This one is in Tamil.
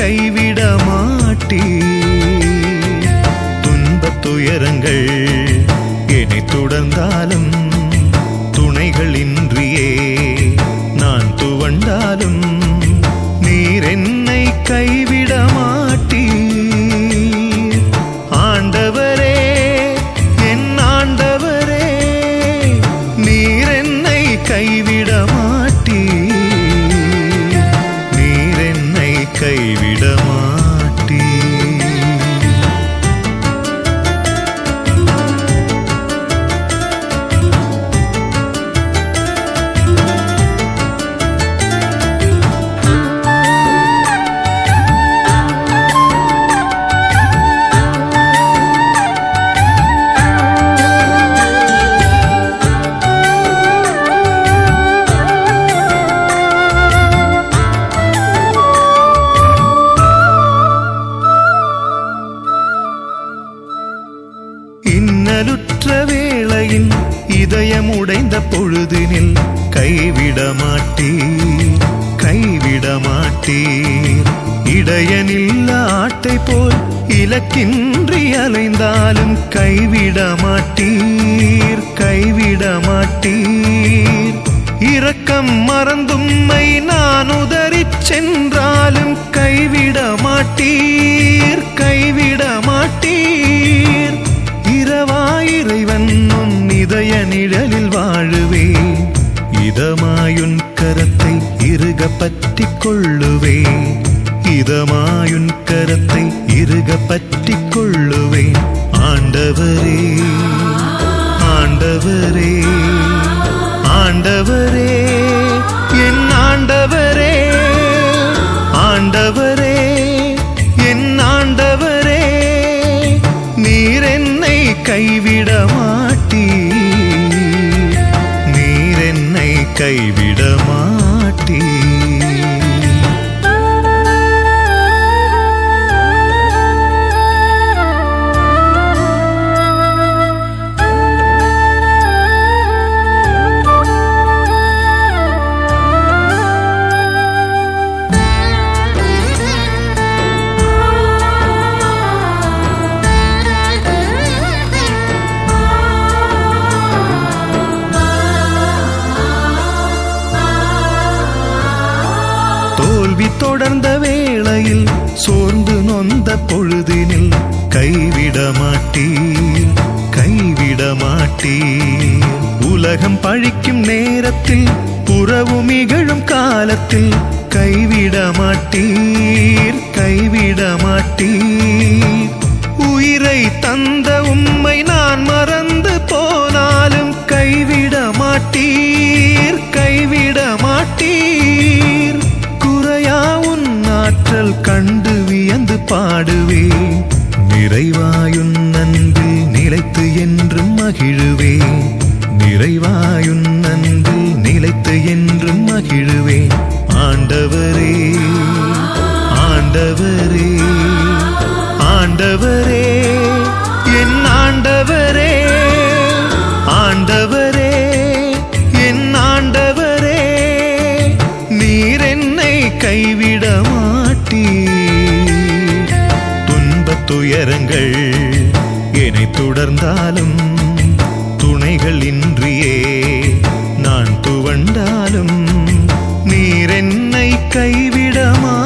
கைவிட மாட்டீர் துன்பத் துயரங்கள் என்னை தொடர்ந்தாலும் துணைகள் இன்றியே நான் துவண்டாலும் நீர் என்னை கைவிட மாட்டீர் ஆண்டவரே என் ஆண்டவரே நீர் என்னை கைவிட மாட்டீர் நீர் என்னை கைவிட மாட்டீர் இன்னலுற்ற வேளையின் இதயம் உடைந்த பொழுதினில் கைவிட மாட்டீர் கைவிட மாட்டீர் இடையனில்ல ஆட்டை போல் இலக்கின்றி அலைந்தாலும் கைவிட மாட்டீர் கைவிட மாட்டீர் இரக்கம் மறந்தும்மை நான் உதறிச் சென்றாலும் கைவிட மாட்டீர் கைவிட மாட்டீர் இரவாயிறைவன் உன் இதய நிழலில் வாழுவேன் இதமாயுன் கரத்தை இறுக பற்றிக் கொள்ளுவேன் இதமாயுன் கரத்தை இறுக பற்றிக் கொள்ளுவேன் ஆண்டவரே ஆண்டவரே ஆண்டவரே என் ஆண்டவரே ஆண்டவரே என் ஆண்டவரே நீர் என்னை கைவிட மாட்டீர் நீர் என்னை கைவிட மாட்டீர் தோல்வி தொடர்ந்த வேளையில் சோர்ந்து நொந்த பொழுதினில் கைவிட மாட்டீர் கைவிட மாட்டீர் உலகம் பழிக்கும் நேரத்தில் உறவு மிகழும் காலத்தில் கைவிட மாட்டீர் கைவிட மாட்டீர் உயிரை தந்த உம்மை நான் மறந்து போனாலும் கைவிட மாட்டீர் கைவிட மாட்டீர் குறையா உன் ஆற்றல் கண்டு வியந்து பாடுவேன் நிறைவாயுன் அன்பில் நிலைத்து என்றும் மகிழுவேன் நிறைவாயுன் அன்பில் நிலைத்து என்றும் மகிழுவேன் ஆண்டவரே ஆண்டவரே ஆண்டவரே என் ஆண்டவரே ஆண்டவரே என் ஆண்டவரே நீர் என்னை கைவிட மாட்டீர் துன்பத் துயரங்கள் என்னை தொடர்ந்தாலும் துணைகள் இன்றியே நான் துவண்டாலும் நீர் என்னை கைவிட மாட்டீர்